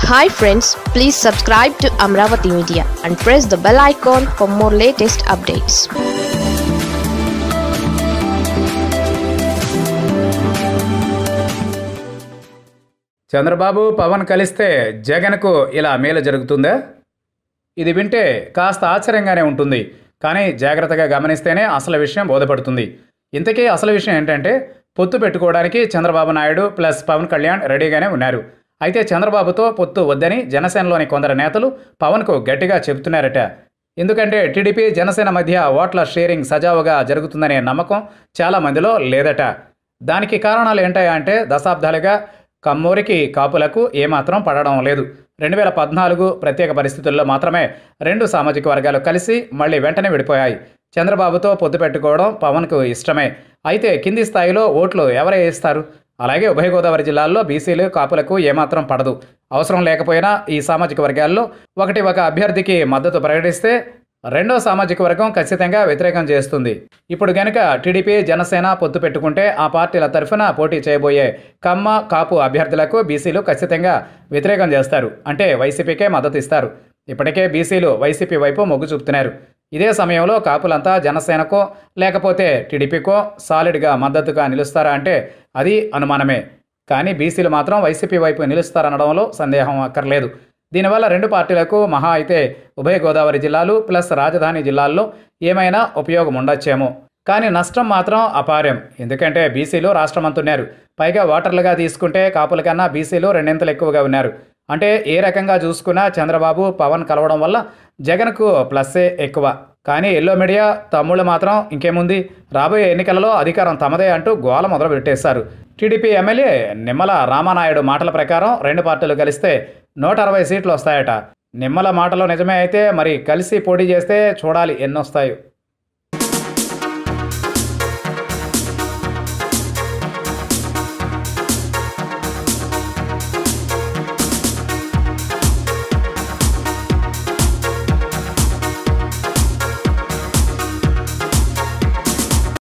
hi friends please subscribe to Amaravati media and press the bell icon for more latest updates Chandrababu Pawan కలిస్తే జగన్కు ఇలా మేలు జరుగుతుందా ఇది వింటే కాస్త ఆశ్చర్యంగానే ఉంటుంది కానీ జాగ్రత్తగా గమనిస్తేనే అసలు విషయం బోధపడుతుంది ఇంతకీ అసలు విషయం ఏంటంటే పొత్తు పెట్టుకోవడానికి చంద్రబాబు నాయుడు ప్లస్ పవన్ కళ్యాణ్ రెడీగానే ఉన్నారు అయితే చంద్రబాబుతో పొత్తు వద్దని జనసేనలోని కొందరు నేతలు పవన్కు గట్టిగా చెబుతున్నారట ఎందుకంటే టీడీపీ జనసేన మధ్య ఓట్ల షేరింగ్ సజావుగా జరుగుతుందనే నమ్మకం చాలా మందిలో లేదట దానికి కారణాలు ఏంటయ్యా అంటే దశాబ్దాలుగా కమ్మూరికి కాపులకు ఏమాత్రం పడడం లేదు రెండు వేల పద్నాలుగు ప్రత్యేక పరిస్థితుల్లో మాత్రమే రెండు సామాజిక వర్గాలు కలిసి మళ్ళీ వెంటనే విడిపోయాయి చంద్రబాబుతో పొత్తు పెట్టుకోవడం పవన్కు ఇష్టమే అయితే కింది స్థాయిలో ఓట్లు ఎవరే ఇస్తారు అలాగే ఉభయ గోదావరి జిల్లాల్లో బీసీలు కాపులకు ఏమాత్రం పడదు అవసరం లేకపోయినా ఈ సామాజిక వర్గాల్లో ఒకటి ఒక అభ్యర్థికి మద్దతు ప్రకటిస్తే రెండో సామాజిక వర్గం ఖచ్చితంగా వ్యతిరేకం చేస్తుంది ఇప్పుడు గనుక టీడీపీ జనసేన పొత్తు పెట్టుకుంటే ఆ పార్టీల తరఫున పోటీ చేయబోయే కమ్మ కాపు అభ్యర్థులకు బీసీలు ఖచ్చితంగా వ్యతిరేకం చేస్తారు అంటే వైసీపీకే మద్దతు ఇస్తారు ఇప్పటికే బీసీలు వైసీపీ వైపు మొగ్గు చూపుతున్నారు ఇదే సమయంలో కాపులంతా జనసేనకో లేకపోతే టీడీపీకో సాలిడ్గా మద్దతుగా నిలుస్తారా అంటే అది అనుమానమే కానీ బీసీలు మాత్రం వైసీపీ వైపు నిలుస్తారనడంలో సందేహం అక్కర్లేదు దీనివల్ల రెండు పార్టీలకు మహా అయితే ఉభయ గోదావరి జిల్లాలు ప్లస్ రాజధాని జిల్లాల్లో ఏమైనా ఉపయోగం ఉండొచ్చేమో కానీ నష్టం మాత్రం అపారం ఎందుకంటే బీసీలు రాష్ట్రమంతున్నారు పైగా ఓటర్లుగా తీసుకుంటే కాపుల కన్నా బీసీలు రెండింతలు ఎక్కువగా ఉన్నారు అంటే ఏ రకంగా చూసుకున్నా చంద్రబాబు పవన్ కలవడం వల్ల జగన్కు ప్లస్సే ఎక్కువ కానీ ఎల్లో మీడియా తమ్ముళ్ళు మాత్రం ఇంకేముంది రాబోయే ఎన్నికలలో అధికారం తమదే అంటూ గోల మొదలు పెట్టేశారు టీడీపీ ఎమ్మెల్యే నిమ్మల రామానాయుడు మాటల ప్రకారం రెండు పార్టీలు కలిస్తే నూట అరవై సీట్లు వస్తాయట నిమ్మల మాటలో నిజమే అయితే మరి కలిసి పోటీ చేస్తే చూడాలి ఎన్నొస్తాయో